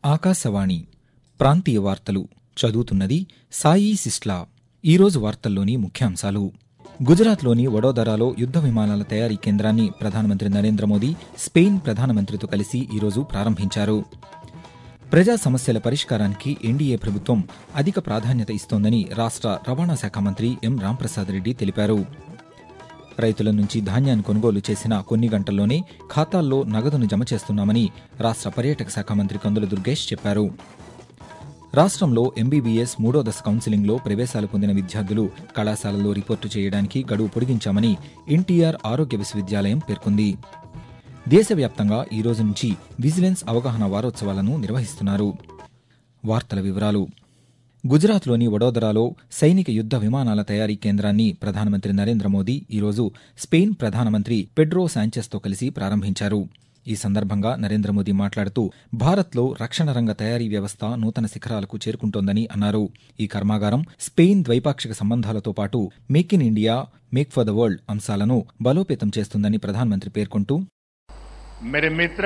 ఆకాశవాణి ప్రాంతీయ వార్తలు చదువుతున్నది సాయి సిస్లా ఈరోజు వార్తల్లోని ముఖ్యాంశాలు గుజరాత్లోని వడోదరాలో యుద్ద విమానాల తయారీ కేంద్రాన్ని ప్రధానమంత్రి నరేంద్ర మోదీ స్పెయిన్ ప్రధానమంత్రితో కలిసి ఈరోజు ప్రారంభించారు ప్రజా సమస్యల పరిష్కారానికి ఎన్డీఏ ప్రభుత్వం అధిక ప్రాధాన్యత ఇస్తోందని రాష్ట్ర రవాణా శాఖ మంత్రి ఎం రాంప్రసాద్ రెడ్డి తెలిపారు రైతుల నుంచి ధాన్యాన్ని కొనుగోలు చేసిన కొన్ని గంటల్లోనే ఖాతాల్లో నగదును జమ చేస్తున్నామని రాష్ట్ర పర్యాటక శాఖ మంత్రి కందుల దుర్గేష్ చెప్పారు రాష్ట్రంలో ఎంబీబీఎస్ మూడో దశ కౌన్సిలింగ్లో ప్రవేశాలు పొందిన విద్యార్థులు కళాశాలల్లో రిపోర్టు చేయడానికి గడువు పొడిగించామని ఎన్టీఆర్ ఆరోగ్య విశ్వవిద్యాలయం పేర్కొంది దేశవ్యాప్తంగా ఈ రోజు నుంచి విజిలెన్స్ అవగాహన వారోత్సవాలను నిర్వహిస్తున్నారు వార్తల వివరాలు గుజరాత్లోని వడోదరాలో సైనిక యుద్ద విమానాల తయారీ కేంద్రాన్ని ప్రధానమంత్రి నరేంద్ర మోదీ ఈరోజు స్పెయిన్ ప్రధానమంత్రి పెడ్రో శాంచెస్తో కలిసి ప్రారంభించారు ఈ సందర్భంగా నరేంద్ర మోదీ మాట్లాడుతూ భారత్లో రక్షణ రంగ తయారీ వ్యవస్థ నూతన శిఖరాలకు చేరుకుంటోందని అన్నారు ఈ కర్మాగారం స్పెయిన్ ద్వైపాక్షిక సంబంధాలతో పాటు make in India make for the world అంశాలను బలోపేతం చేస్తుందని ప్రధానమంత్రి పేర్కొంటూ मेरे मित्र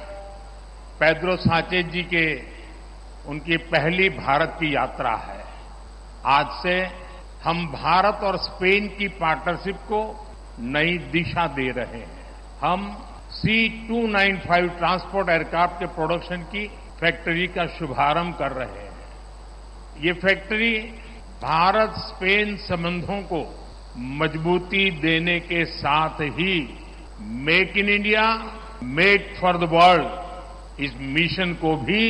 पैद्रो साचेज जी के उनकी पहली भारत की यात्रा है आज से हम भारत और स्पेन की पार्टनरशिप को नई दिशा दे रहे हैं हम C two nine five transport aircraft के प्रोडक्शन की फैक्ट्री का शुभारंभ कर रहे हैं ये फैक्ट्री भारत स्पेन संबंधों को मजबूती देने के साथ ही make in India make for the world इस मिशन को भी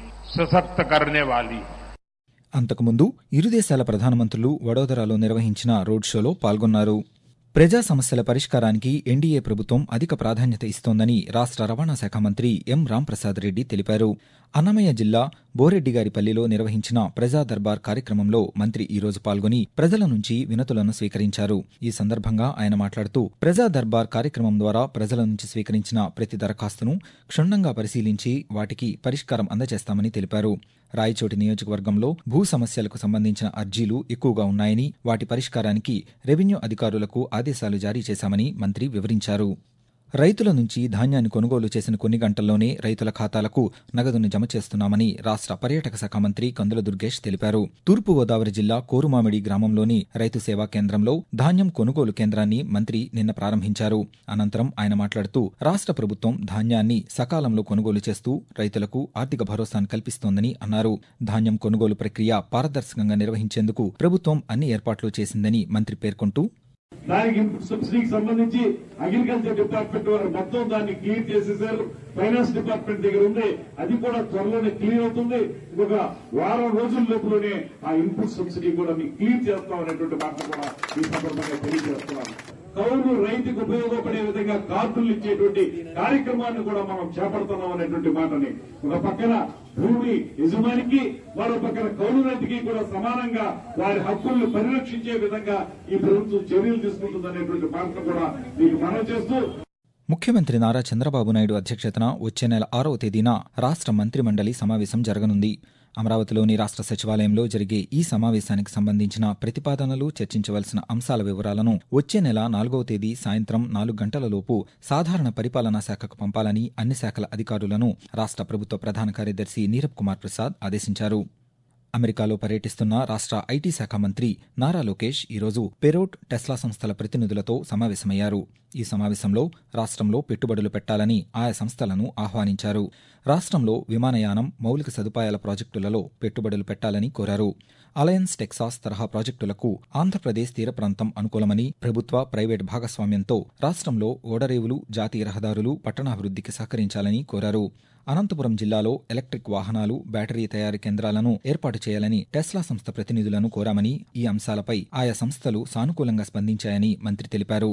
सशक्त करने वाली है అంతకుముందు ఇరు దేశాల ప్రధానమంత్రులు వడోదరాలో నిర్వహించిన రోడ్ షోలో పాల్గొన్నారు ప్రజా సమస్యల పరిష్కారానికి ఎన్డీఏ ప్రభుత్వం అధిక ప్రాధాన్యత ఇస్తోందని రాష్ట్ర రవాణా శాఖ మంత్రి ఎం రాంప్రసాద్ రెడ్డి తెలిపారు అన్నమయ్య జిల్లా బోరెడ్డిగారిపల్లిలో నిర్వహించిన ప్రజా దర్బార్ కార్యక్రమంలో మంత్రి ఈ రోజు పాల్గొని ప్రజల నుంచి వినతులను స్వీకరించారు ఈ సందర్భంగా ఆయన మాట్లాడుతూ ప్రజా దర్బార్ కార్యక్రమం ద్వారా ప్రజల నుంచి స్వీకరించిన ప్రతి దరఖాస్తును క్షుణ్ణంగా పరిశీలించి వాటికి పరిష్కారం అందజేస్తామని తెలిపారు రాయచోటి నియోజకవర్గంలో భూ సమస్యలకు సంబంధించిన అర్జీలు ఎక్కువగా ఉన్నాయని వాటి పరిష్కారానికి రెవెన్యూ అధికారులకు ఆదేశాలు జారీ చేశామని మంత్రి వివరించారు రైతుల నుంచి ధాన్యాన్ని కొనుగోలు చేసిన కొన్ని గంటల్లోనే రైతుల ఖాతాలకు నగదును జమ చేస్తున్నామని రాష్ట్ర పర్యాటక శాఖ మంత్రి కందుల దుర్గేష్ తెలిపారు తూర్పుగోదావరి జిల్లా కోరుమామిడి గ్రామంలోని రైతు సేవా కేంద్రంలో ధాన్యం కొనుగోలు కేంద్రాన్ని మంత్రి నిన్న ప్రారంభించారు అనంతరం ఆయన మాట్లాడుతూ రాష్ట్ర ప్రభుత్వం ధాన్యాన్ని సకాలంలో కొనుగోలు చేస్తూ రైతులకు ఆర్థిక భరోసాను కల్పిస్తోందని అన్నారు ధాన్యం కొనుగోలు ప్రక్రియ పారదర్శకంగా నిర్వహించేందుకు ప్రభుత్వం అన్ని ఏర్పాట్లు చేసిందని మంత్రి పేర్కొంటూ దానికి ఇన్పుట్ సబ్సిడీకి సంబంధించి అగ్రికల్చర్ డిపార్ట్మెంట్ వారు మొత్తం దాన్ని క్లియర్ చేసేసారు ఫైనాన్స్ డిపార్ట్మెంట్ దగ్గర ఉంది అది కూడా త్వరలోనే క్లియర్ అవుతుంది ఇంకొక వారం రోజుల లోపలనే ఆ ఇన్పుట్ సబ్సిడీ కూడా మీకు క్లియర్ చేస్తాం అనేటువంటి మాట కూడా ఈ సందర్భంగా తెలియజేస్తున్నాను కౌలు రైతుకు ఉపయోగపడే విధంగా కార్డులు ఇచ్చేటువంటి కార్యక్రమాన్ని కూడా మనం చేపడుతున్నాం అనేటువంటి మాటని ఒక పక్కన భూమి యజమానికి మరో పక్కన కౌలు రైతుకి కూడా సమానంగా వారి హక్కులను పరిరక్షించే విధంగా ఈ ప్రభుత్వం చర్యలు తీసుకుంటుందనేటువంటి మాటను కూడా మీకు మనవి చేస్తూ ముఖ్యమంత్రి నారా చంద్రబాబు నాయుడు అధ్యక్షతన వచ్చే నెల ఆరవ తేదీన రాష్ట్ర మంత్రిమండలి సమావేశం జరగనుంది అమరావతిలోని రాష్ట్ర సచివాలయంలో జరిగే ఈ సమావేశానికి సంబంధించిన ప్రతిపాదనలు చర్చించవలసిన అంశాల వివరాలను వచ్చే నెల నాలుగవ తేదీ సాయంత్రం నాలుగు గంటలలోపు సాధారణ పరిపాలనా శాఖకు పంపాలని అన్ని శాఖల అధికారులను రాష్ట్ర ప్రభుత్వ ప్రధాన కార్యదర్శి నీరబ్ కుమార్ ప్రసాద్ ఆదేశించారు అమెరికాలో పర్యటిస్తున్న రాష్ట్ర ఐటీ శాఖ మంత్రి నారా లోకేష్ ఈరోజు పెరోట్ టెస్లా సంస్థల ప్రతినిధులతో సమావేశమయ్యారు ఈ సమావేశంలో రాష్ట్రంలో పెట్టుబడులు పెట్టాలని ఆయా సంస్థలను ఆహ్వానించారు రాష్ట్రంలో విమానయానం మౌలిక సదుపాయాల ప్రాజెక్టులలో పెట్టుబడులు పెట్టాలని కోరారు అలయన్స్ టెక్సాస్ తరహా ప్రాజెక్టులకు ఆంధ్రప్రదేశ్ తీర ప్రాంతం అనుకూలమని ప్రభుత్వ ప్రైవేట్ భాగస్వామ్యంతో రాష్ట్రంలో ఓడరేవులు జాతీయ రహదారులు పట్టణాభివృద్ధికి సహకరించాలని కోరారు అనంతపురం జిల్లాలో ఎలక్ట్రిక్ వాహనాలు బ్యాటరీ తయారీ కేంద్రాలను ఏర్పాటు చేయాలని టెస్లా సంస్థ ప్రతినిధులను కోరామని ఈ అంశాలపై ఆయా సంస్థలు సానుకూలంగా స్పందించాయని మంత్రి తెలిపారు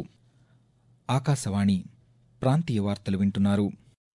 ఆకాశవాణి ప్రాంతీయ వార్తలు వింటున్నారు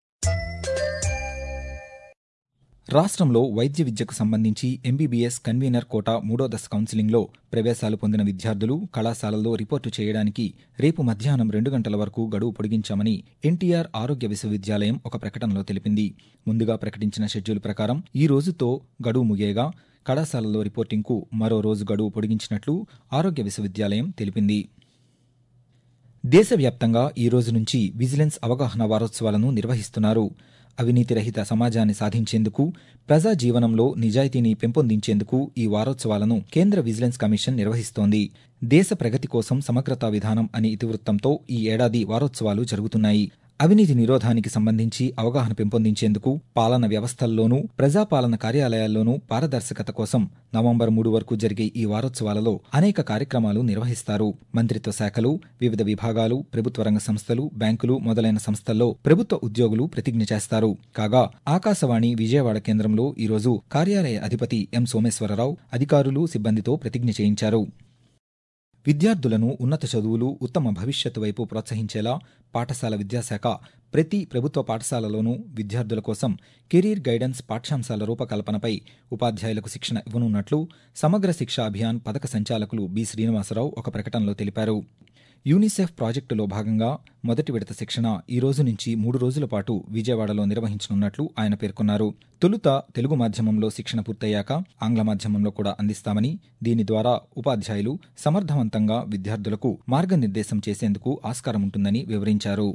రాష్ట్రంలో వైద్య విద్యకు సంబంధించి ఎంబీబీఎస్ కన్వీనర్ కోటా మూడో దశ కౌన్సిలింగ్లో ప్రవేశాలు పొందిన విద్యార్థులు కళాశాలల్లో రిపోర్టు చేయడానికి రేపు మధ్యాహ్నం రెండు గంటల వరకు గడువు పొడిగించామని ఎన్టీఆర్ ఆరోగ్య విశ్వవిద్యాలయం ఒక ప్రకటనలో తెలిపింది ముందుగా ప్రకటించిన షెడ్యూల్ ప్రకారం ఈ రోజుతో గడువు ముగియగా కళాశాలలో రిపోర్టింగ్కు మరో రోజు గడువు పొడిగించినట్లు ఆరోగ్య విశ్వవిద్యాలయం తెలిపింది దేశవ్యాప్తంగా ఈ రోజు నుంచి విజిలెన్స్ అవగాహన వారోత్సవాలను నిర్వహిస్తున్నారు అవినీతి రహిత సమాజాన్ని సాధించేందుకు ప్రజా జీవనంలో నిజాయితీని పెంపొందించేందుకు ఈ వారోత్సవాలను కేంద్ర విజిలెన్స్ కమిషన్ నిర్వహిస్తోంది దేశ ప్రగతి కోసం సమగ్రతా విధానం అనే ఇతివృత్తంతో ఈ ఏడాది వారోత్సవాలు జరుగుతున్నాయి అవినీతి నిరోధానికి సంబంధించి అవగాహన పెంపొందించేందుకు పాలన వ్యవస్థల్లోనూ ప్రజాపాలన కార్యాలయాల్లోనూ పారదర్శకత కోసం నవంబర్ మూడు వరకు జరిగే ఈ వారోత్సవాలలో అనేక కార్యక్రమాలు నిర్వహిస్తారు మంత్రిత్వ శాఖలు వివిధ విభాగాలు ప్రభుత్వ రంగ సంస్థలు బ్యాంకులు మొదలైన సంస్థల్లో ప్రభుత్వ ఉద్యోగులు ప్రతిజ్ఞ చేస్తారు కాగా ఆకాశవాణి విజయవాడ కేంద్రంలో ఈరోజు కార్యాలయ అధిపతి ఎం సోమేశ్వరరావు అధికారులు సిబ్బందితో ప్రతిజ్ఞ చేయించారు విద్యార్థులను ఉన్నత చదువులు ఉత్తమ భవిష్యత్తు వైపు ప్రోత్సహించేలా పాఠశాల విద్యాశాఖ ప్రతి ప్రభుత్వ పాఠశాలలోనూ విద్యార్థుల కోసం కెరీర్ గైడెన్స్ పాఠ్యాంశాల రూపకల్పనపై ఉపాధ్యాయులకు శిక్షణ ఇవ్వనున్నట్లు సమగ్ర శిక్షా అభియాన్ పథక సంచాలకులు బి శ్రీనివాసరావు ఒక ప్రకటనలో తెలిపారు యూనిసెఫ్ ప్రాజెక్టులో భాగంగా మొదటి విడత శిక్షణ ఈ రోజు నుంచి మూడు రోజుల పాటు విజయవాడలో నిర్వహించనున్నట్లు ఆయన పేర్కొన్నారు తొలుత తెలుగు మాధ్యమంలో శిక్షణ పూర్తయ్యాక ఆంగ్ల మాధ్యమంలో కూడా అందిస్తామని దీని ద్వారా ఉపాధ్యాయులు సమర్థవంతంగా విద్యార్థులకు మార్గనిర్దేశం చేసేందుకు ఆస్కారం ఉంటుందని వివరించారు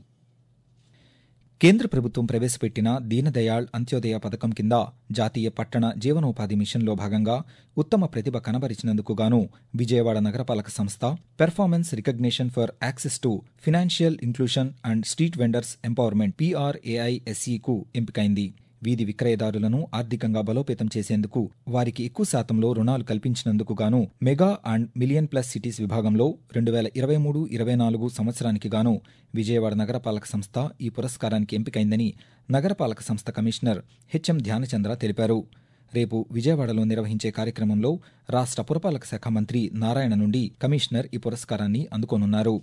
కేంద్ర ప్రభుత్వం ప్రవేశపెట్టిన దీనదయాళ్ అంత్యోదయ పథకం కింద జాతీయ పట్టణ జీవనోపాధి మిషన్లో భాగంగా ఉత్తమ ప్రతిభ కనబరిచినందుకు గాను విజయవాడ నగరపాలక సంస్థ performance recognition for access to financial inclusion and street vendors empowerment పీఆర్ఏఐఎస్ఈకు ఎంపికైంది వీధి విక్రయదారులను ఆర్థికంగా బలోపేతం చేసేందుకు వారికి ఎక్కువ శాతంలో రుణాలు కల్పించినందుకు గాను mega and million plus cities విభాగంలో రెండు వేల ఇరవై మూడు ఇరవై నాలుగు సంవత్సరానికి గాను విజయవాడ నగరపాలక సంస్థ ఈ పురస్కారానికి ఎంపికైందని నగరపాలక సంస్థ కమిషనర్ హెచ్ఎం ధ్యానచంద్ర తెలిపారు రేపు విజయవాడలో నిర్వహించే కార్యక్రమంలో రాష్ట్ర పురపాలక శాఖ మంత్రి నారాయణ నుండి కమిషనర్ ఈ పురస్కారాన్ని అందుకోనున్నారు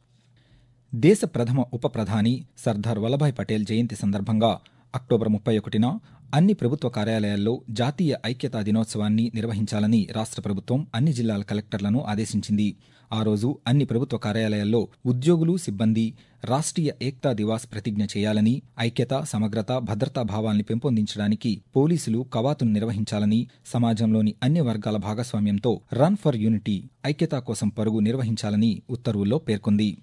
దేశ ప్రథమ ఉప ప్రధాని సర్దార్ వల్లభాయ్ పటేల్ జయంతి సందర్భంగా అక్టోబర్ ముప్పై ఒకటిన అన్ని ప్రభుత్వ కార్యాలయాల్లో జాతీయ ఐక్యతా దినోత్సవాన్ని నిర్వహించాలని రాష్ట్ర ప్రభుత్వం అన్ని జిల్లాల కలెక్టర్లను ఆదేశించింది ఆ రోజు అన్ని ప్రభుత్వ కార్యాలయాల్లో ఉద్యోగులు సిబ్బంది రాష్ట్రీయ ఏక్తా దివాస్ ప్రతిజ్ఞ చేయాలని ఐక్యత సమగ్రత భద్రతా భావాల్ని పెంపొందించడానికి పోలీసులు కవాతును నిర్వహించాలని సమాజంలోని అన్ని వర్గాల భాగస్వామ్యంతో రన్ ఫర్ యూనిటీ ఐక్యతా కోసం పరుగు నిర్వహించాలని ఉత్తర్వుల్లో పేర్కొంది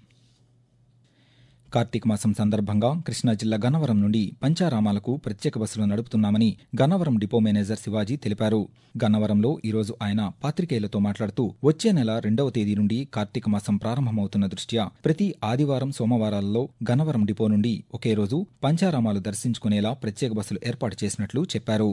కార్తీక మాసం సందర్భంగా కృష్ణా జిల్లా గన్నవరం నుండి పంచారామాలకు ప్రత్యేక బస్సులు నడుపుతున్నామని గన్నవరం డిపో మేనేజర్ శివాజీ తెలిపారు గన్నవరంలో ఈరోజు ఆయన పాత్రికేయులతో మాట్లాడుతూ వచ్చే నెల రెండవ తేదీ నుండి కార్తీక మాసం ప్రారంభమవుతున్న దృష్ట్యా ప్రతి ఆదివారం సోమవారాలలో గన్నవరం డిపో నుండి ఒకే రోజు పంచారామాలు దర్శించుకునేలా ప్రత్యేక బస్సులు ఏర్పాటు చేసినట్లు చెప్పారు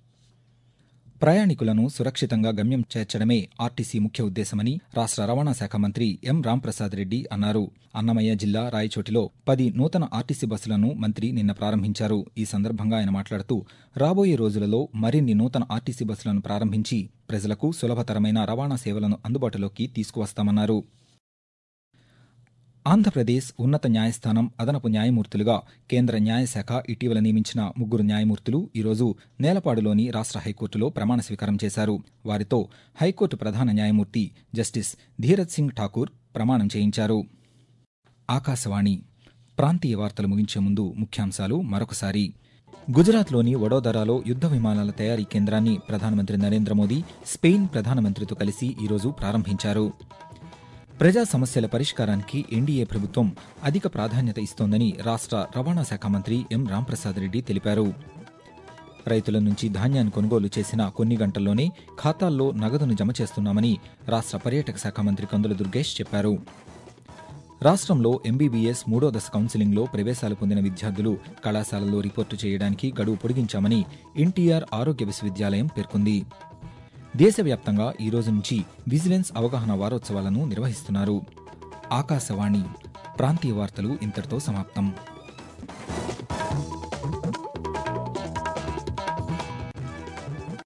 ప్రయాణికులను సురక్షితంగా గమ్యం చేర్చడమే ఆర్టీసీ ముఖ్య ఉద్దేశమని రాష్ట్ర రవాణా శాఖ మంత్రి ఎం రాంప్రసాద్ రెడ్డి అన్నారు అన్నమయ్య జిల్లా రాయచోటిలో పది నూతన ఆర్టీసీ బస్సులను మంత్రి నిన్న ప్రారంభించారు ఈ సందర్భంగా ఆయన మాట్లాడుతూ రాబోయే రోజులలో మరిన్ని నూతన ఆర్టీసీ బస్సులను ప్రారంభించి ప్రజలకు సులభతరమైన రవాణా సేవలను అందుబాటులోకి తీసుకువస్తామన్నారు ఆంధ్రప్రదేశ్ ఉన్నత న్యాయస్థానం అదనపు న్యాయమూర్తులుగా కేంద్ర న్యాయశాఖ ఇటీవల నియమించిన ముగ్గురు న్యాయమూర్తులు ఈరోజు నేలపాడులోని రాష్ట్ర హైకోర్టులో ప్రమాణ స్వీకారం చేశారు వారితో హైకోర్టు ప్రధాన న్యాయమూర్తి జస్టిస్ ధీరజ్ సింగ్ ఠాకూర్ ప్రమాణం చేయించారు ఆకాశవాణి ప్రాంతీయ వార్తలు ముగించే ముందు ముఖ్యాంశాలు మరొకసారి గుజరాత్లోని వడోదరాలో యుద్ధ విమానాల తయారీ కేంద్రాన్ని ప్రధానమంత్రి నరేంద్ర మోదీ స్పెయిన్ ప్రధానమంత్రితో కలిసి ఈరోజు ప్రారంభించారు ప్రజా సమస్యల పరిష్కారానికి ఎన్డీఏ ప్రభుత్వం అధిక ప్రాధాన్యత ఇస్తోందని రాష్ట్ర రవాణా శాఖ మంత్రి ఎం రాంప్రసాద్ రెడ్డి తెలిపారు రైతుల నుంచి ధాన్యాన్ని కొనుగోలు చేసిన కొన్ని గంటల్లోనే ఖాతాల్లో నగదును జమ చేస్తున్నామని రాష్ట్ర పర్యాటక శాఖ మంత్రి కందుల దుర్గేష్ చెప్పారు రాష్ట్రంలో ఎంబీబీఎస్ మూడో దశ కౌన్సిలింగ్లో ప్రవేశాలు పొందిన విద్యార్థులు కళాశాలల్లో రిపోర్టు చేయడానికి గడువు పొడిగించామని ఎన్టీఆర్ ఆరోగ్య విశ్వవిద్యాలయం పేర్కొంది దేశవ్యాప్తంగా ఈ రోజు నుంచి విజిలెన్స్ అవగాహన వారోత్సవాలను నిర్వహిస్తున్నారు ఆకాశవాణి ప్రాంతీయ వార్తలు ఇంతటితో సమాప్తం